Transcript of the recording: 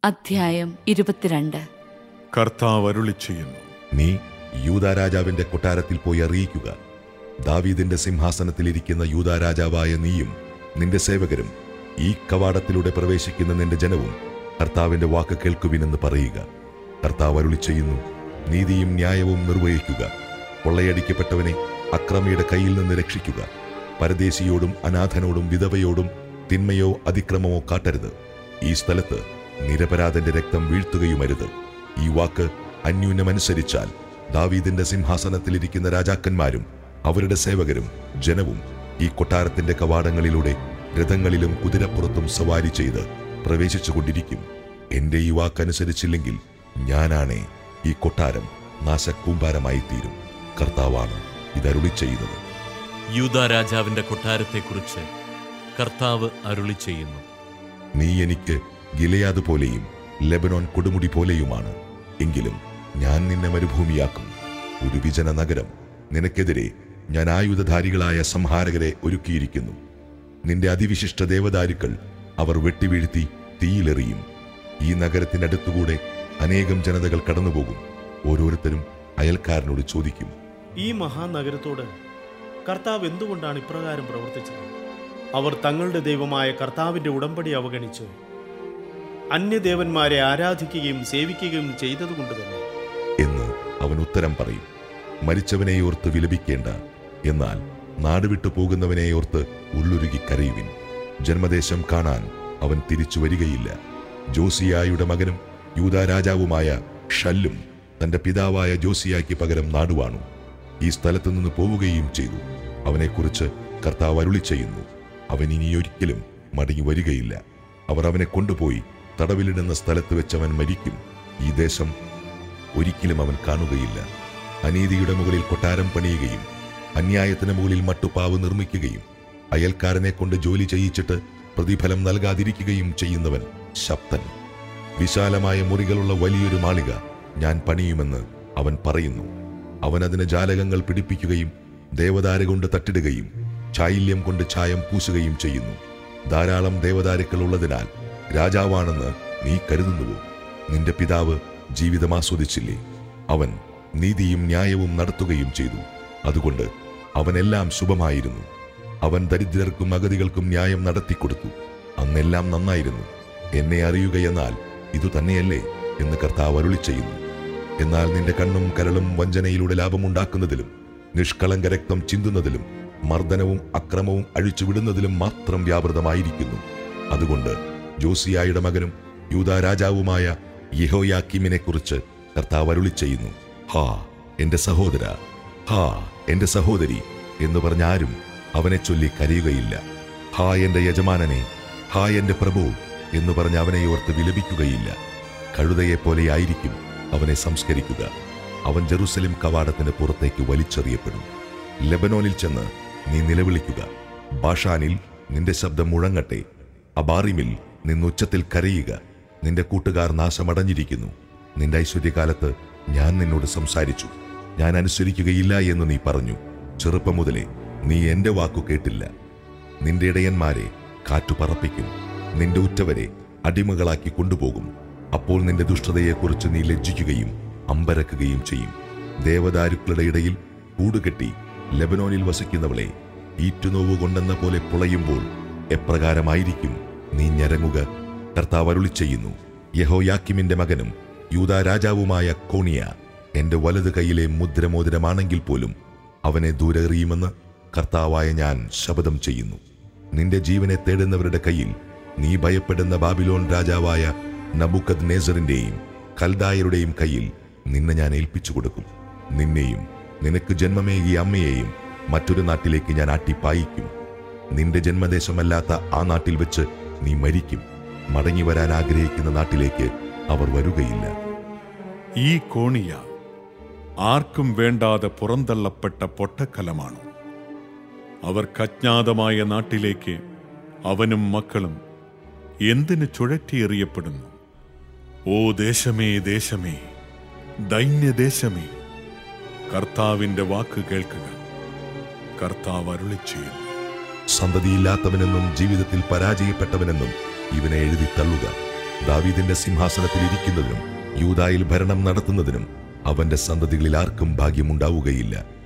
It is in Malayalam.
അധ്യായം ഇരുപത്തിരണ്ട് കർത്താവ് അരുളി ചെയ്യുന്നു നീ യൂദാരാജാവിന്റെ കൊട്ടാരത്തിൽ പോയി അറിയിക്കുക ദാവീദിന്റെ സിംഹാസനത്തിലിരിക്കുന്ന യൂദാരാജാവായ നീയും നിന്റെ സേവകരും ഈ കവാടത്തിലൂടെ പ്രവേശിക്കുന്ന നിന്റെ ജനവും കർത്താവിന്റെ വാക്ക് കേൾക്കുവിനെന്ന് പറയുക കർത്താവ് അരുളി ചെയ്യുന്നു നീതിയും ന്യായവും നിർവഹിക്കുക കൊള്ളയടിക്കപ്പെട്ടവനെ അക്രമിയുടെ കയ്യിൽ നിന്ന് രക്ഷിക്കുക പരദേശിയോടും അനാഥനോടും വിധവയോടും തിന്മയോ അതിക്രമമോ കാട്ടരുത് ഈ സ്ഥലത്ത് നിരപരാധന്റെ രക്തം വീഴ്ത്തുകയുമരുത് ഈ വാക്ക് അന്യൂനമനുസരിച്ചാൽ ദാവീദിന്റെ സിംഹാസനത്തിലിരിക്കുന്ന രാജാക്കന്മാരും അവരുടെ സേവകരും ജനവും ഈ കൊട്ടാരത്തിന്റെ കവാടങ്ങളിലൂടെ രഥങ്ങളിലും കുതിരപ്പുറത്തും സവാരി ചെയ്ത് പ്രവേശിച്ചുകൊണ്ടിരിക്കും എന്റെ ഈ വാക്കനുസരിച്ചില്ലെങ്കിൽ ഞാനാണേ ഈ കൊട്ടാരം നാശക്കൂമ്പാരമായി തീരും കർത്താവാണ് ഇതരുളി ചെയ്യുന്നത് യൂദാ രാജാവിന്റെ കൊട്ടാരത്തെക്കുറിച്ച് കർത്താവ് അരുളി ചെയ്യുന്നു നീ എനിക്ക് ഗിലയാദ് പോലെയും ലെബനോൻ കൊടുമുടി പോലെയുമാണ് എങ്കിലും ഞാൻ നിന്നെ മരുഭൂമിയാക്കും ഒരു വിജന നഗരം നിനക്കെതിരെ ഞാൻ ആയുധധാരികളായ സംഹാരകരെ ഒരുക്കിയിരിക്കുന്നു നിന്റെ അതിവിശിഷ്ട ദേവദാരുക്കൾ അവർ വെട്ടിവീഴ്ത്തി തീയിലെറിയും ഈ നഗരത്തിനടുത്തുകൂടെ അനേകം ജനതകൾ കടന്നുപോകും ഓരോരുത്തരും അയൽക്കാരനോട് ചോദിക്കും ഈ മഹാനഗരത്തോട് കർത്താവ് എന്തുകൊണ്ടാണ് ഇപ്രകാരം പ്രവർത്തിച്ചത് അവർ തങ്ങളുടെ ദൈവമായ കർത്താവിന്റെ ഉടമ്പടി അവഗണിച്ച് അന്യദേവന്മാരെ ആരാധിക്കുകയും സേവിക്കുകയും ചെയ്തതുകൊണ്ട് തന്നെ എന്ന് അവൻ ഉത്തരം പറയും മരിച്ചവനെ ഓർത്ത് വിലപിക്കേണ്ട എന്നാൽ നാടുവിട്ടു പോകുന്നവനെ ഓർത്ത് ഉള്ളുരുകി കരയുവിൻ ജന്മദേശം കാണാൻ അവൻ തിരിച്ചു വരികയില്ല ജോസിയായുടെ മകനും യൂദാ രാജാവുമായ ഷല്ലും തന്റെ പിതാവായ ജോസിയായ്ക്ക് പകരം നാടുവാണു ഈ സ്ഥലത്തു നിന്ന് പോവുകയും ചെയ്തു അവനെക്കുറിച്ച് കർത്താവ് അരുളി ചെയ്യുന്നു അവൻ ഇനിയൊരിക്കലും മടങ്ങി വരികയില്ല അവർ അവനെ കൊണ്ടുപോയി തടവിലിടുന്ന സ്ഥലത്ത് വെച്ച് അവൻ മരിക്കും ഈ ദേശം ഒരിക്കലും അവൻ കാണുകയില്ല അനീതിയുടെ മുകളിൽ കൊട്ടാരം പണിയുകയും അന്യായത്തിന് മുകളിൽ മട്ടുപ്പാവ് നിർമ്മിക്കുകയും അയൽക്കാരനെ കൊണ്ട് ജോലി ചെയ്യിച്ചിട്ട് പ്രതിഫലം നൽകാതിരിക്കുകയും ചെയ്യുന്നവൻ ശബ്ദൻ വിശാലമായ മുറികളുള്ള വലിയൊരു മാളിക ഞാൻ പണിയുമെന്ന് അവൻ പറയുന്നു അവൻ അതിന് ജാലകങ്ങൾ പിടിപ്പിക്കുകയും ദേവദാര കൊണ്ട് തട്ടിടുകയും ചായില്യം കൊണ്ട് ചായം പൂശുകയും ചെയ്യുന്നു ധാരാളം ദേവദാരുക്കൾ ഉള്ളതിനാൽ രാജാവാണെന്ന് നീ കരുതുന്നുവോ നിന്റെ പിതാവ് ജീവിതം ആസ്വദിച്ചില്ലേ അവൻ നീതിയും ന്യായവും നടത്തുകയും ചെയ്തു അതുകൊണ്ട് അവനെല്ലാം ശുഭമായിരുന്നു അവൻ ദരിദ്രർക്കും അഗതികൾക്കും ന്യായം നടത്തിക്കൊടുത്തു അന്നെല്ലാം നന്നായിരുന്നു എന്നെ അറിയുകയെന്നാൽ ഇതു തന്നെയല്ലേ എന്ന് കർത്താവ് അരുളി ചെയ്യുന്നു എന്നാൽ നിന്റെ കണ്ണും കരളും വഞ്ചനയിലൂടെ ലാഭമുണ്ടാക്കുന്നതിലും നിഷ്കളങ്ക രക്തം ചിന്തുന്നതിലും മർദ്ദനവും അക്രമവും അഴിച്ചുവിടുന്നതിലും മാത്രം വ്യാപൃതമായിരിക്കുന്നു അതുകൊണ്ട് ജോസിയായുടെ മകനും യൂദാ രാജാവുമായ യഹോയാക്കിമിനെ കുറിച്ച് കർത്താവ് അരുളി ചെയ്യുന്നു ഹാ എന്റെ സഹോദര ഹാ എന്റെ സഹോദരി എന്ന് പറഞ്ഞ ആരും അവനെ ചൊല്ലി കരയുകയില്ല ഹാ എന്റെ യജമാനനെ ഹാ എന്റെ പ്രഭു എന്ന് പറഞ്ഞ് അവനെ ഓർത്ത് വിലപിക്കുകയില്ല കഴുതയെപ്പോലെ ആയിരിക്കും അവനെ സംസ്കരിക്കുക അവൻ ജെറുസലേം കവാടത്തിന് പുറത്തേക്ക് വലിച്ചെറിയപ്പെടും ലെബനോനിൽ ചെന്ന് നീ നിലവിളിക്കുക ബാഷാനിൽ നിന്റെ ശബ്ദം മുഴങ്ങട്ടെ അബാറിമിൽ നിന്നുച്ചത്തിൽ കരയുക നിന്റെ കൂട്ടുകാർ നാശമടഞ്ഞിരിക്കുന്നു നിന്റെ ഐശ്വര്യകാലത്ത് ഞാൻ നിന്നോട് സംസാരിച്ചു ഞാൻ അനുസരിക്കുകയില്ല എന്ന് നീ പറഞ്ഞു ചെറുപ്പം മുതലേ നീ എന്റെ വാക്കു കേട്ടില്ല നിന്റെ ഇടയന്മാരെ കാറ്റു പറപ്പിക്കും നിന്റെ ഉറ്റവരെ അടിമകളാക്കി കൊണ്ടുപോകും അപ്പോൾ നിന്റെ ദുഷ്ടതയെക്കുറിച്ച് നീ ലജ്ജിക്കുകയും അമ്പരക്കുകയും ചെയ്യും ദേവദാരുക്കളുടെ ഇടയിൽ കൂടുകെട്ടി ലെബനോനിൽ വസിക്കുന്നവളെ ഈറ്റുനോവ് കൊണ്ടെന്ന പോലെ പുളയുമ്പോൾ എപ്രകാരമായിരിക്കും നീ ഞരങ്ങുക കർത്താവ് അരുളി ചെയ്യുന്നു യഹോയാക്കിമിന്റെ മകനും യൂദാ രാജാവുമായ കോണിയ എന്റെ വലത് കൈയിലെ മുദ്രമോതിരമാണെങ്കിൽ പോലും അവനെ ദൂരെ എറിയുമെന്ന് കർത്താവായ ഞാൻ ശപഥം ചെയ്യുന്നു നിന്റെ ജീവനെ തേടുന്നവരുടെ കയ്യിൽ നീ ഭയപ്പെടുന്ന ബാബിലോൺ രാജാവായ നബുക്കദ് നേസറിന്റെയും കൽദായരുടെയും കയ്യിൽ നിന്നെ ഞാൻ ഏൽപ്പിച്ചു കൊടുക്കും നിന്നെയും നിനക്ക് ജന്മമേകിയ അമ്മയെയും മറ്റൊരു നാട്ടിലേക്ക് ഞാൻ ആട്ടിപ്പായിക്കും നിന്റെ ജന്മദേശമല്ലാത്ത ആ നാട്ടിൽ വെച്ച് നീ മരിക്കും മടങ്ങി വരാൻ ആഗ്രഹിക്കുന്ന നാട്ടിലേക്ക് അവർ വരുകയില്ല ഈ കോണിയ ആർക്കും വേണ്ടാതെ പുറന്തള്ളപ്പെട്ട പൊട്ടക്കലമാണ് അവർക്ക് അജ്ഞാതമായ നാട്ടിലേക്ക് അവനും മക്കളും എന്തിന് ചുഴറ്റിയെറിയപ്പെടുന്നു ഓ ദേശമേ ദേശമേ ദൈന്യദേശമേ കർത്താവിന്റെ വാക്ക് കേൾക്കുക കർത്താവ് അരുളി ചെയ്യുന്നു സന്തതിയില്ലാത്തവനെന്നും ജീവിതത്തിൽ പരാജയപ്പെട്ടവനെന്നും ഇവനെ എഴുതി തള്ളുക ദാവീദിന്റെ സിംഹാസനത്തിൽ ഇരിക്കുന്നതിനും യൂതായിൽ ഭരണം നടത്തുന്നതിനും അവന്റെ സന്തതികളിൽ ആർക്കും ഭാഗ്യമുണ്ടാവുകയില്ല